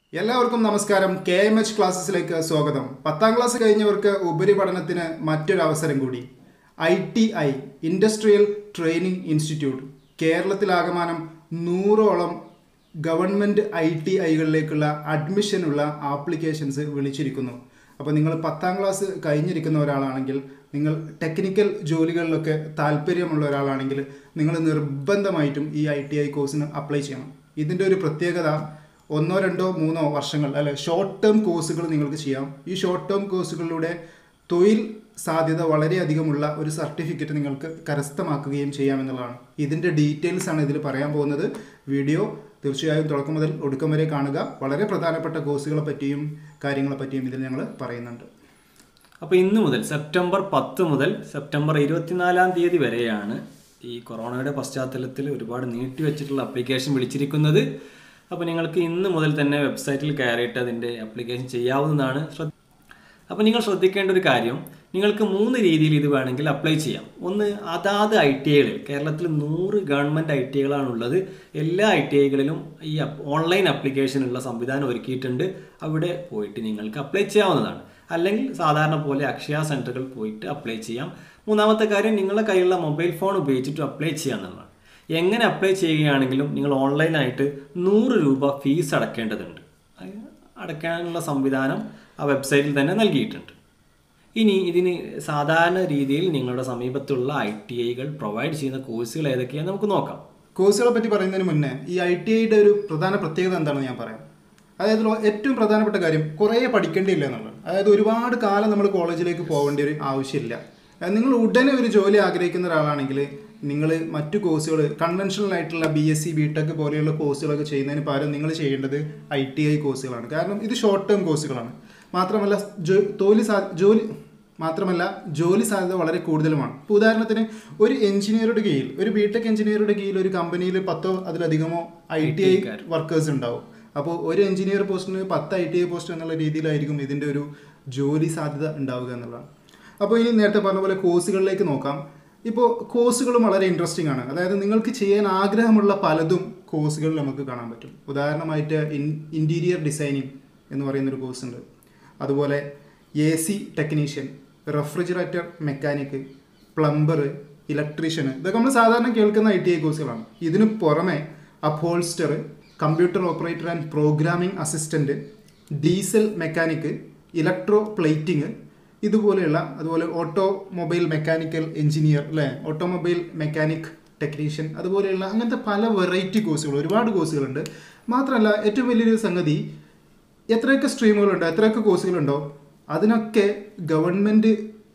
എല്ലാവർക്കും നമസ്കാരം K M H ക്ലാസ്സസിലേക്ക് സ്വാഗതം പത്താം ക്ലാസ് കഴിഞ്ഞവർക്ക് ഉപരിപഠനത്തിന് മറ്റൊരു അവസരം കൂടി I T I industrial training institute കേരളത്തിലാകമാനം നൂറോളം ഗവൺമെൻറ് ഐ ടി ഐകളിലേക്കുള്ള അഡ്മിഷനുള്ള ആപ്ലിക്കേഷൻസ് വിളിച്ചിരിക്കുന്നു അപ്പോൾ നിങ്ങൾ പത്താം ക്ലാസ് കഴിഞ്ഞിരിക്കുന്ന ഒരാളാണെങ്കിൽ നിങ്ങൾ ടെക്നിക്കൽ ജോലികളിലൊക്കെ താല്പര്യമുള്ള ഒരാളാണെങ്കിൽ നിങ്ങൾ നിർബന്ധമായിട്ടും ഈ ഐ ടി ഐ കോഴ്സിന് അപ്ലൈ ചെയ്യണം ഇതിൻ്റെ ഒരു പ്രത്യേകത ഒന്നോ രണ്ടോ മൂന്നോ വർഷങ്ങൾ അല്ലെ ഷോർട്ട് ടേം കോഴ്സുകൾ നിങ്ങൾക്ക് ചെയ്യാം ഈ ഷോർട്ട് ടേം കോഴ്സുകളിലൂടെ തൊഴിൽ സാധ്യത വളരെയധികമുള്ള ഒരു സർട്ടിഫിക്കറ്റ് നിങ്ങൾക്ക് കരസ്ഥമാക്കുകയും ചെയ്യാമെന്നുള്ളതാണ് ഇതിൻ്റെ ഡീറ്റെയിൽസ് ആണ് ഇതിൽ പറയാൻ പോകുന്നത് വീഡിയോ തീർച്ചയായും തുടക്കം മുതൽ ഒടുക്കം വരെ കാണുക വളരെ പ്രധാനപ്പെട്ട കോഴ്സുകളെ പറ്റിയും കാര്യങ്ങളെ പറ്റിയും ഇതിൽ ഞങ്ങൾ പറയുന്നുണ്ട് അപ്പോൾ ഇന്ന് മുതൽ സെപ്റ്റംബർ പത്ത് മുതൽ സെപ്റ്റംബർ ഇരുപത്തിനാലാം തീയതി വരെയാണ് ഈ കൊറോണയുടെ പശ്ചാത്തലത്തിൽ ഒരുപാട് നീട്ടിവെച്ചിട്ടുള്ള അപ്ലിക്കേഷൻ വിളിച്ചിരിക്കുന്നത് അപ്പോൾ നിങ്ങൾക്ക് ഇന്ന് മുതൽ തന്നെ വെബ്സൈറ്റിൽ കയറിയിട്ട് അതിൻ്റെ അപ്ലിക്കേഷൻ ചെയ്യാവുന്നതാണ് ശ്രദ്ധ അപ്പോൾ നിങ്ങൾ ശ്രദ്ധിക്കേണ്ട ഒരു കാര്യം നിങ്ങൾക്ക് മൂന്ന് രീതിയിൽ ഇത് വേണമെങ്കിൽ അപ്ലൈ ചെയ്യാം ഒന്ന് അതാത് ഐ ടി ഐകളിൽ കേരളത്തിൽ നൂറ് ഗവൺമെൻറ് ഐ ടി ഐകളാണുള്ളത് എല്ലാ ഐ ടി ഐകളിലും ഈ ഓൺലൈൻ അപ്ലിക്കേഷനുള്ള സംവിധാനം ഒരുക്കിയിട്ടുണ്ട് അവിടെ പോയിട്ട് നിങ്ങൾക്ക് അപ്ലൈ ചെയ്യാവുന്നതാണ് അല്ലെങ്കിൽ സാധാരണ പോലെ അക്ഷയ സെൻറ്ററുകൾ പോയിട്ട് അപ്ലൈ ചെയ്യാം മൂന്നാമത്തെ കാര്യം നിങ്ങളുടെ കയ്യിലുള്ള മൊബൈൽ ഫോൺ ഉപയോഗിച്ചിട്ട് അപ്ലൈ ചെയ്യാമെന്നുള്ളതാണ് എങ്ങനെ അപ്ലൈ ചെയ്യുകയാണെങ്കിലും നിങ്ങൾ ഓൺലൈനായിട്ട് നൂറ് രൂപ ഫീസ് അടക്കേണ്ടതുണ്ട് അത് അടയ്ക്കാനുള്ള സംവിധാനം ആ വെബ്സൈറ്റിൽ തന്നെ നൽകിയിട്ടുണ്ട് ഇനി ഇതിന് സാധാരണ രീതിയിൽ നിങ്ങളുടെ സമീപത്തുള്ള ഐ ടി ഐകൾ പ്രൊവൈഡ് ചെയ്യുന്ന കോഴ്സുകൾ ഏതൊക്കെയാണെന്ന് നമുക്ക് നോക്കാം കോഴ്സുകളെ പറ്റി പറയുന്നതിന് മുന്നേ ഈ ഐ ടി ഐയുടെ ഒരു പ്രധാന പ്രത്യേകത എന്താണെന്ന് ഞാൻ പറയാം അതായത് ലോ- ഏറ്റവും പ്രധാനപ്പെട്ട കാര്യം കുറേ പഠിക്കേണ്ടിയില്ല എന്നുള്ളത് അതായത് ഒരുപാട് കാലം നമ്മൾ കോളേജിലേക്ക് പോകേണ്ട ഒരു ആവശ്യമില്ല അതായത് നിങ്ങൾ ഉടനെ ഒരു ജോലി ആഗ്രഹിക്കുന്ന ഒരാളാണെങ്കിൽ നിങ്ങൾ മറ്റു കോഴ്സുകൾ കൺവെൻഷണൽ ആയിട്ടുള്ള B S C B tech പോലെയുള്ള കോഴ്സുകളൊക്കെ ചെയ്യുന്നതിന് പകരം നിങ്ങൾ ചെയ്യേണ്ടത് ഐ ടി ഐ കോഴ്സുകളാണ് കാരണം ഇത് ഷോർട്ട് ടേം കോഴ്സുകളാണ് മാത്രമല്ല ജോ- തൊഴിൽ സാ ജോലി മാത്രമല്ല ജോലി സാധ്യത വളരെ കൂടുതലുമാണ് ഇപ്പോൾ ഉദാഹരണത്തിന് ഒരു എഞ്ചിനീയറുടെ കീഴിൽ ഒരു ബി ടെക് എഞ്ചിനീയറുടെ കീഴിൽ ഒരു കമ്പനിയിൽ പത്തോ അതിലധികമോ ഐ ടി ഐ വർക്കേഴ്സ് ഉണ്ടാവും അപ്പോൾ ഒരു എഞ്ചിനീയർ പോസ്റ്റിന് പത്ത് ഐ ടി ഐ പോസ്റ്റ് എന്നുള്ള രീതിയിലായിരിക്കും ഇതിൻ്റെ ഒരു ജോലി സാധ്യത ഉണ്ടാവുക എന്നുള്ളതാണ് അപ്പോൾ ഇനി നേരത്തെ പറഞ്ഞ പോലെ കോഴ്സുകളിലേക്ക് നോക്കാം ഇപ്പോൾ കോഴ്സുകളും വളരെ ഇൻട്രസ്റ്റിംഗ് ആണ് അതായത് നിങ്ങൾക്ക് ചെയ്യാൻ ആഗ്രഹമുള്ള പലതും കോഴ്സുകളിൽ നമുക്ക് കാണാൻ പറ്റും ഉദാഹരണമായിട്ട് ഇൻ ഇൻറ്റീരിയർ ഡിസൈനിങ് എന്ന് പറയുന്നൊരു കോഴ്സ് ഉണ്ട് അതുപോലെ A C technician refrigerator mechanic plumber ഇലക്ട്രീഷ്യന് ഇതൊക്കെ നമ്മൾ സാധാരണ കേൾക്കുന്ന ഐ ടി ഐ കോഴ്സുകളാണ് ഇതിനു പുറമെ upholster computer operator and programming assistant diesel mechanic electro plating ഇതുപോലെയുള്ള അതുപോലെ ഓട്ടോമൊബൈൽ മെക്കാനിക്കൽ എഞ്ചിനീയർ അല്ലേ ഓട്ടോമൊബൈൽ മെക്കാനിക് ടെക്നീഷ്യൻ അതുപോലെയുള്ള അങ്ങനത്തെ പല വെറൈറ്റി കോഴ്സുകൾ ഒരുപാട് കോഴ്സുകളുണ്ട് മാത്രമല്ല ഏറ്റവും വലിയൊരു സംഗതി എത്രയൊക്കെ സ്ട്രീമുകളുണ്ടോ എത്രയൊക്കെ കോഴ്സുകളുണ്ടോ അതിനൊക്കെ ഗവൺമെൻറ്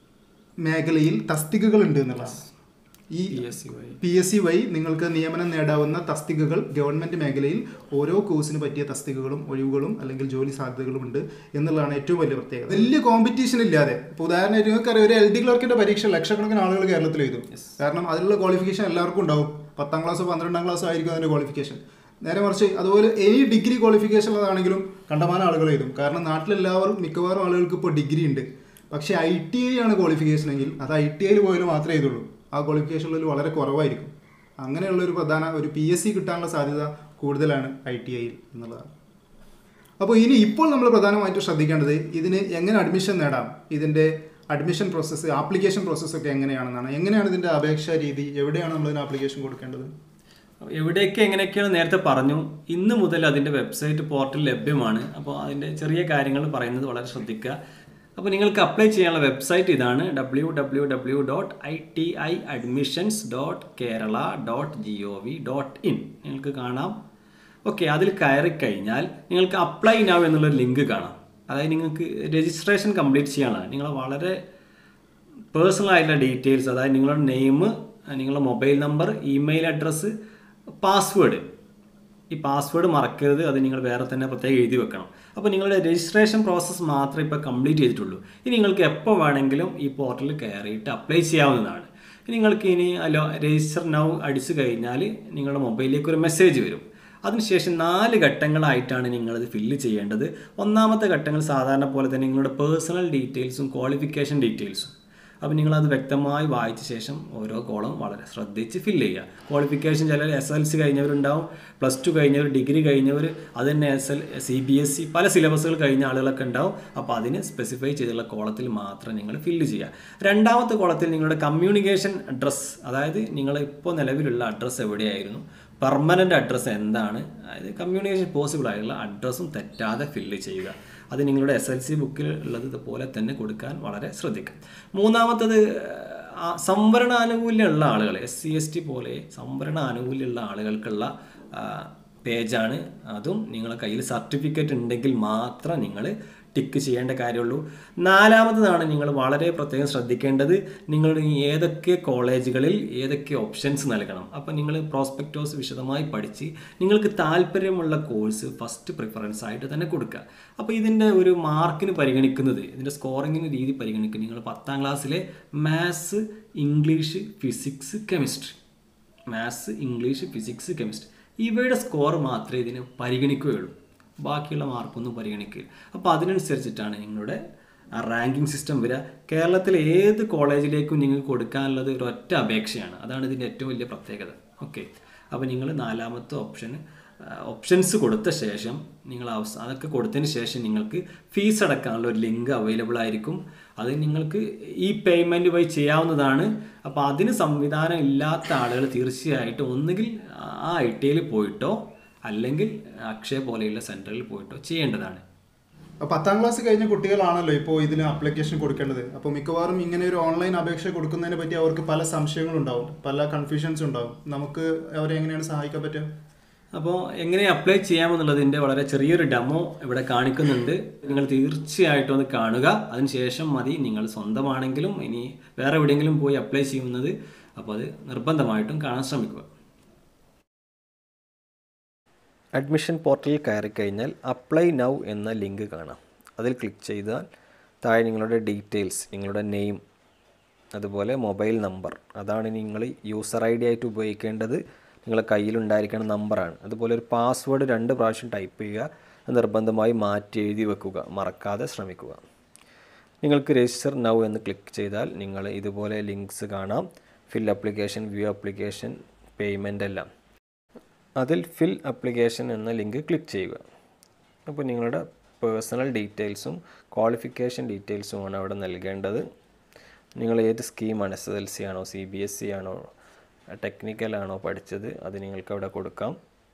മേഖലയിൽ തസ്തികകളുണ്ട് എന്നുള്ളതാണ് ഈ പി എസ് സി വഴി പി എസ് സി വഴി നിങ്ങൾക്ക് നിയമനം നേടാവുന്ന തസ്തികകൾ ഗവൺമെന്റ് മേഖലയിൽ ഓരോ കോഴ്സിന് പറ്റിയ തസ്തികകളും ഒഴിവുകളും അല്ലെങ്കിൽ ജോലി സാധ്യതകളും ഉണ്ട് എന്നുള്ളതാണ് ഏറ്റവും വലിയ പ്രത്യേകത വലിയ കോമ്പറ്റീഷൻ ഇല്ലാതെ ഇപ്പോൾ ഉദാഹരണമായിട്ട് നിങ്ങൾക്കറിയാം ഒരു എൽ ഡി ക്ലർക്കിന്റെ പരീക്ഷ ലക്ഷക്കണക്കിന് ആളുകൾ കേരളത്തിൽ എഴുതും കാരണം അതിലുള്ള ക്വാളിഫിക്കേഷൻ എല്ലാവർക്കും ഉണ്ടാവും പത്താം ക്ലാസ്സോ പന്ത്രണ്ടാം ക്ലാസ്സോ ആയിരിക്കും അതിന്റെ ക്വാളിഫിക്കേഷൻ നേരെ മറിച്ച് അതുപോലെ എനി ഡിഗ്രി ക്വാളിഫിക്കേഷൻ ഉള്ളതാണെങ്കിലും കണ്ടമാനം ആളുകൾ എഴുതും കാരണം നാട്ടിലെല്ലാവരും മിക്കവാറും ആളുകൾക്ക് ഇപ്പോൾ ഡിഗ്രി ഉണ്ട് പക്ഷേ ഐ ടി ഐ ആണ് ക്വാളിഫിക്കേഷൻ എങ്കിൽ അത് ഐ ടി ഐയിൽ പോയാലും മാത്രമേ എഴുതുള്ളൂ ആ ക്വാളിഫിക്കേഷനിൽ വളരെ കുറവായിരിക്കും അങ്ങനെയുള്ള ഒരു പ്രധാന ഒരു പി എസ് സി കിട്ടാനുള്ള സാധ്യത കൂടുതലാണ് ഐ ടി ഐയിൽ എന്നുള്ളതാണ് അപ്പോൾ ഇനി ഇപ്പോൾ നമ്മൾ പ്രധാനമായിട്ടും ശ്രദ്ധിക്കേണ്ടത് ഇതിന് എങ്ങനെ അഡ്മിഷൻ നേടാം ഇതിൻ്റെ അഡ്മിഷൻ പ്രോസസ്സ് ആപ്ലിക്കേഷൻ പ്രോസസ്സൊക്കെ എങ്ങനെയാണെന്നാണ് എങ്ങനെയാണ് ഇതിൻ്റെ അപേക്ഷാ രീതി എവിടെയാണ് നമ്മൾ ഇതിന് ആപ്ലിക്കേഷൻ കൊടുക്കേണ്ടത് എവിടെയൊക്കെ എങ്ങനെയൊക്കെയാണ് നേരത്തെ പറഞ്ഞു ഇന്ന് മുതൽ അതിൻ്റെ വെബ്സൈറ്റ് പോർട്ടൽ ലഭ്യമാണ് അപ്പോൾ അതിൻ്റെ ചെറിയ കാര്യങ്ങൾ പറയുന്നത് വളരെ ശ്രദ്ധിക്കുക അപ്പോൾ നിങ്ങൾക്ക് അപ്ലൈ ചെയ്യാനുള്ള വെബ്സൈറ്റ് ഇതാണ് W W W dot I T I admissions dot Kerala dot G O V dot in നിങ്ങൾക്ക് കാണാം ഓക്കെ അതിൽ കയറി കഴിഞ്ഞാൽ നിങ്ങൾക്ക് അപ്ലൈ നൗ എന്നുള്ളൊരു ലിങ്ക് കാണാം അതായത് നിങ്ങൾക്ക് രജിസ്ട്രേഷൻ കംപ്ലീറ്റ് ചെയ്യാനുള്ളതാണ് നിങ്ങൾ വളരെ പേഴ്സണൽ ആയിട്ടുള്ള ഡീറ്റെയിൽസ് അതായത് നിങ്ങളുടെ നെയിം നിങ്ങളുടെ mobile number email address password ഈ പാസ്വേഡ് മറക്കരുത് അത് നിങ്ങൾ വേറെ തന്നെ പ്രത്യേകം എഴുതി വെക്കണം അപ്പോൾ നിങ്ങളുടെ രജിസ്ട്രേഷൻ പ്രോസസ്സ് മാത്രമേ ഇപ്പോൾ കംപ്ലീറ്റ് ചെയ്തിട്ടുള്ളൂ ഇനി നിങ്ങൾക്ക് എപ്പോൾ വേണമെങ്കിലും ഈ പോർട്ടലിൽ കയറിയിട്ട് അപ്ലൈ ചെയ്യാവുന്നതാണ് നിങ്ങൾക്ക് ഇനി അല്ലോ രജിസ്റ്റർ നൗ അടിച്ചു കഴിഞ്ഞാൽ നിങ്ങളുടെ മൊബൈലിലേക്ക് ഒരു മെസ്സേജ് വരും അതിനുശേഷം നാല് ഘട്ടങ്ങളായിട്ടാണ് നിങ്ങളിത് ഫില്ല് ചെയ്യേണ്ടത് ഒന്നാമത്തെ ഘട്ടങ്ങൾ സാധാരണ പോലെ തന്നെ നിങ്ങളുടെ പേഴ്സണൽ ഡീറ്റെയിൽസും ക്വാളിഫിക്കേഷൻ ഡീറ്റെയിൽസും അപ്പോൾ നിങ്ങളത് വ്യക്തമായി വായിച്ച ശേഷം ഓരോ കോളം വളരെ ശ്രദ്ധിച്ച് ഫില്ല് ചെയ്യുക ക്വാളിഫിക്കേഷൻ ചിലർ എസ് എൽ സി കഴിഞ്ഞവരുണ്ടാവും പ്ലസ് ടു കഴിഞ്ഞവർ ഡിഗ്രി കഴിഞ്ഞവർ അത് തന്നെ S L C B S C പല സിലബസുകൾ കഴിഞ്ഞ ആളുകളൊക്കെ ഉണ്ടാവും അപ്പോൾ അതിന് സ്പെസിഫൈ ചെയ്തുള്ള കോളത്തിൽ മാത്രം നിങ്ങൾ ഫില്ല് ചെയ്യുക രണ്ടാമത്തെ കോളത്തിൽ നിങ്ങളുടെ കമ്മ്യൂണിക്കേഷൻ അഡ്രസ്സ് അതായത് നിങ്ങൾ ഇപ്പോൾ നിലവിലുള്ള അഡ്രസ്സ് എവിടെയായിരുന്നു പെർമനൻ്റ് അഡ്രസ്സ് എന്താണ് അതായത് കമ്മ്യൂണിക്കേഷൻ പോസിബിൾ ആയിട്ടുള്ള അഡ്രസ്സും തെറ്റാതെ ഫില്ല് ചെയ്യുക അത് നിങ്ങളുടെ എസ് എൽ സി ബുക്കിൽ ഉള്ളത് ഇതുപോലെ തന്നെ കൊടുക്കാൻ വളരെ ശ്രദ്ധിക്കുക മൂന്നാമത്തത് ആ, സംവരണ ആനുകൂല്യമുള്ള ആളുകൾ എസ് സി എസ് ടി പോലെ സംവരണ ആനുകൂല്യമുള്ള ആളുകൾക്കുള്ള ആ, പേജാണ് അതും നിങ്ങളെ കയ്യിൽ സർട്ടിഫിക്കറ്റ് ഉണ്ടെങ്കിൽ മാത്രം നിങ്ങൾ ടിക്ക് ചെയ്യേണ്ട കാര്യമുള്ളൂ നാലാമത്തതാണ് നിങ്ങൾ വളരെ പ്രത്യേകം ശ്രദ്ധിക്കേണ്ടത് നിങ്ങൾ ഏതൊക്കെ കോളേജുകളിൽ ഏതൊക്കെ ഓപ്ഷൻസ് നൽകണം അപ്പോൾ നിങ്ങൾ പ്രോസ്പെക്ടോസ് വിശദമായി പഠിച്ച് നിങ്ങൾക്ക് താല്പര്യമുള്ള കോഴ്സ് ഫസ്റ്റ് പ്രിഫറൻസ് ആയിട്ട് തന്നെ കൊടുക്കുക അപ്പോൾ ഇതിൻ്റെ ഒരു മാർക്കിന് പരിഗണിക്കുന്നത് ഇതിൻ്റെ സ്കോറിങ്ങിന് രീതി പരിഗണിക്കുന്നത് നിങ്ങൾ പത്താം ക്ലാസ്സിലെ maths English physics chemistry maths English physics chemistry ഇവയുടെ സ്കോർ മാത്രമേ ഇതിന് പരിഗണിക്കുകയുള്ളൂ ബാക്കിയുള്ള മാർക്കൊന്നും പരിഗണിക്കില്ല അപ്പോൾ അതിനനുസരിച്ചിട്ടാണ് നിങ്ങളുടെ റാങ്കിങ് സിസ്റ്റം വരിക കേരളത്തിലെ ഏത് കോളേജിലേക്കും നിങ്ങൾക്ക് കൊടുക്കാനുള്ളത് ഒരു ഒറ്റ അപേക്ഷയാണ് അതാണ് ഇതിൻ്റെ ഏറ്റവും വലിയ പ്രത്യേകത ഓക്കെ അപ്പോൾ നിങ്ങൾ നാലാമത്തെ ഓപ്ഷന് ഓപ്ഷൻസ് കൊടുത്ത ശേഷം നിങ്ങൾ അവസ അതൊക്കെ കൊടുത്തതിന് ശേഷം നിങ്ങൾക്ക് ഫീസ് അടക്കാനുള്ള ഒരു ലിങ്ക് അവൈലബിൾ ആയിരിക്കും അത് നിങ്ങൾക്ക് ഈ പേയ്മെൻറ്റ് വഴി ചെയ്യാവുന്നതാണ് അപ്പോൾ അതിന് സംവിധാനം ഇല്ലാത്ത ആളുകൾ തീർച്ചയായിട്ടും ഒന്നുകിൽ ആ ഐ ടി ഐയിൽ പോയിട്ടോ അല്ലെങ്കിൽ അക്ഷയ പോലെയുള്ള സെൻറ്ററിൽ പോയിട്ടോ ചെയ്യേണ്ടതാണ് അപ്പോൾ പത്താം ക്ലാസ് കഴിഞ്ഞ കുട്ടികളാണല്ലോ ഇപ്പോൾ ഇതിന് അപ്ലിക്കേഷൻ കൊടുക്കേണ്ടത് അപ്പോൾ മിക്കവാറും ഇങ്ങനെ ഒരു ഓൺലൈൻ അപേക്ഷ കൊടുക്കുന്നതിനെ പറ്റി അവർക്ക് പല സംശയങ്ങളുണ്ടാവും പല കൺഫ്യൂഷൻസ് ഉണ്ടാവും നമുക്ക് അവരെ എങ്ങനെയാണ് സഹായിക്കാൻ പറ്റുക അപ്പോൾ എങ്ങനെ അപ്ലൈ ചെയ്യാമെന്നുള്ളതിൻ്റെ വളരെ ചെറിയൊരു ഡെമോ ഇവിടെ കാണിക്കുന്നുണ്ട് നിങ്ങൾ തീർച്ചയായിട്ടും ഒന്ന് കാണുക അതിനുശേഷം മതി നിങ്ങൾ സ്വന്തമാണെങ്കിലും ഇനി വേറെ എവിടെയെങ്കിലും പോയി അപ്ലൈ ചെയ്യുന്നത് അപ്പോൾ അത് നിർബന്ധമായിട്ടും കാണാൻ ശ്രമിക്കുക അഡ്മിഷൻ പോർട്ടലിൽ കയറി കഴിഞ്ഞാൽ അപ്ലൈ നൗ എന്ന ലിങ്ക് കാണാം അതിൽ ക്ലിക്ക് ചെയ്താൽ താഴെ നിങ്ങളുടെ ഡീറ്റെയിൽസ് നിങ്ങളുടെ നെയിം അതുപോലെ മൊബൈൽ നമ്പർ അതാണ് നിങ്ങൾ യൂസർ ഐ ഡി ആയിട്ട് ഉപയോഗിക്കേണ്ടത് നിങ്ങളുടെ കയ്യിലുണ്ടായിരിക്കുന്ന നമ്പറാണ് അതുപോലെ ഒരു പാസ്വേഡ് രണ്ട് പ്രാവശ്യം ടൈപ്പ് ചെയ്യുക അത് നിർബന്ധമായി മാറ്റി എഴുതി വെക്കുക മറക്കാതെ ശ്രമിക്കുക നിങ്ങൾക്ക് രജിസ്റ്റർ നൗ എന്ന് ക്ലിക്ക് ചെയ്താൽ നിങ്ങൾ ഇതുപോലെ ലിങ്ക്സ് കാണാം fill application view application payment എല്ലാം അതിൽ ഫിൽ അപ്ലിക്കേഷൻ എന്ന ലിങ്ക് ക്ലിക്ക് ചെയ്യുക അപ്പോൾ നിങ്ങളുടെ പേഴ്സണൽ ഡീറ്റെയിൽസും ക്വാളിഫിക്കേഷൻ ഡീറ്റെയിൽസുമാണ് അവിടെ നൽകേണ്ടത് നിങ്ങൾ ഏത് സ്കീമാണ് എസ് എസ് എൽ സി ആണോ സി ബി എസ് സി ആണോ ടെക്നിക്കലാണോ പഠിച്ചത് അത് നിങ്ങൾക്ക് അവിടെ കൊടുക്കാം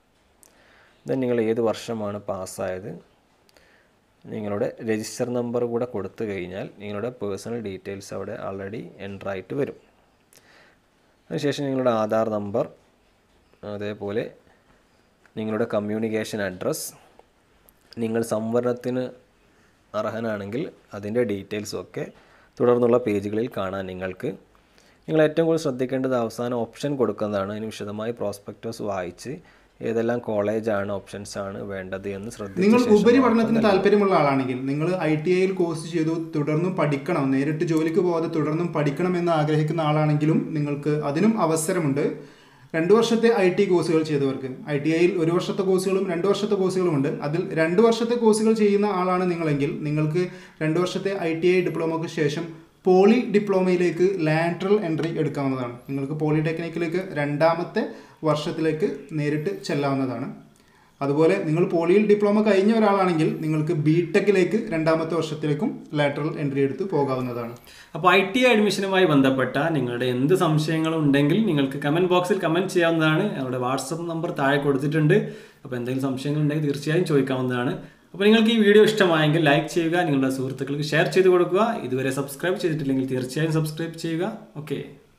ദെൻ നിങ്ങൾ ഏത് വർഷമാണ് പാസ്സായത് നിങ്ങളുടെ രജിസ്റ്റർ നമ്പർ കൂടെ കൊടുത്തു കഴിഞ്ഞാൽ നിങ്ങളുടെ പേഴ്സണൽ ഡീറ്റെയിൽസ് അവിടെ ആൾറെഡി എൻ്റർ ആയിട്ട് വരും അതിനുശേഷം നിങ്ങളുടെ ആധാർ നമ്പർ അതേപോലെ നിങ്ങളുടെ കമ്മ്യൂണിക്കേഷൻ അഡ്രസ്സ് നിങ്ങൾ സംവരണത്തിന് അർഹനാണെങ്കിൽ അതിൻ്റെ ഡീറ്റെയിൽസും ഒക്കെ തുടർന്നുള്ള പേജുകളിൽ കാണാൻ നിങ്ങൾക്ക് നിങ്ങൾ ഏറ്റവും കൂടുതൽ ശ്രദ്ധിക്കേണ്ടത് അവസാനം ഓപ്ഷൻ കൊടുക്കുന്നതാണ് അതിന് വിശദമായി പ്രോസ്പെക്ടോസ് വായിച്ച് ഏതെല്ലാം കോളേജാണ് ഓപ്ഷൻസ് ആണ് വേണ്ടത് എന്ന് ശ്രദ്ധിച്ച നിങ്ങൾ ശേഷം ഉപരിപഠനത്തിന് താല്പര്യമുള്ള ആളാണെങ്കിൽ നിങ്ങൾ ഐ ടി ഐയിൽ കോഴ്സ് ചെയ്തു തുടർന്നും പഠിക്കണം നേരിട്ട് ജോലിക്ക് പോകാതെ തുടർന്നും പഠിക്കണം എന്ന് ആഗ്രഹിക്കുന്ന ആളാണെങ്കിലും നിങ്ങൾക്ക് അതിനും അവസരമുണ്ട് രണ്ട് വർഷത്തെ ഐ ടി കോഴ്സുകൾ ചെയ്തവർക്ക് ഐ ടി ഐയിൽ ഒരു വർഷത്തെ കോഴ്സുകളും രണ്ട് വർഷത്തെ കോഴ്സുകളും ഉണ്ട് അതിൽ രണ്ട് വർഷത്തെ കോഴ്സുകൾ ചെയ്യുന്ന ആളാണ് നിങ്ങളെങ്കിൽ നിങ്ങൾക്ക് രണ്ട് വർഷത്തെ ഐ ടി ഐ ഡിപ്ലോമയ്ക്ക് ശേഷം പോളി ഡിപ്ലോമയിലേക്ക് ലാറ്ററൽ എൻട്രി എടുക്കാവുന്നതാണ് നിങ്ങൾക്ക് പോളിടെക്നിക്കിലേക്ക് രണ്ടാമത്തെ വർഷത്തിലേക്ക് നേരിട്ട് ചെല്ലാവുന്നതാണ് അതുപോലെ നിങ്ങൾ പോളിയിൽ ഡിപ്ലോമ കഴിഞ്ഞ ഒരാളാണെങ്കിൽ നിങ്ങൾക്ക് ബി ടെക്കിലേക്ക് രണ്ടാമത്തെ വർഷത്തിലേക്കും ലാറ്ററൽ എൻട്രി എടുത്ത് പോകാവുന്നതാണ് അപ്പോൾ ഐ ടി അഡ്മിഷനുമായി ബന്ധപ്പെട്ട നിങ്ങളുടെ എന്ത് സംശയങ്ങളും ഉണ്ടെങ്കിൽ നിങ്ങൾക്ക് കമൻറ്റ് ബോക്സിൽ കമൻറ്റ് ചെയ്യാവുന്നതാണ് ഞങ്ങളുടെ വാട്സപ്പ് നമ്പർ താഴെ കൊടുത്തിട്ടുണ്ട് അപ്പോൾ എന്തെങ്കിലും സംശയങ്ങൾ ഉണ്ടെങ്കിൽ തീർച്ചയായും ചോദിക്കാവുന്നതാണ് അപ്പോൾ നിങ്ങൾക്ക് ഈ വീഡിയോ ഇഷ്ടമായെങ്കിൽ ലൈക്ക് ചെയ്യുക നിങ്ങളുടെ സുഹൃത്തുക്കൾക്ക് ഷെയർ ചെയ്ത് കൊടുക്കുക ഇതുവരെ സബ്സ്ക്രൈബ് ചെയ്തിട്ടില്ലെങ്കിൽ തീർച്ചയായും സബ്സ്ക്രൈബ് ചെയ്യുക ഓക്കെ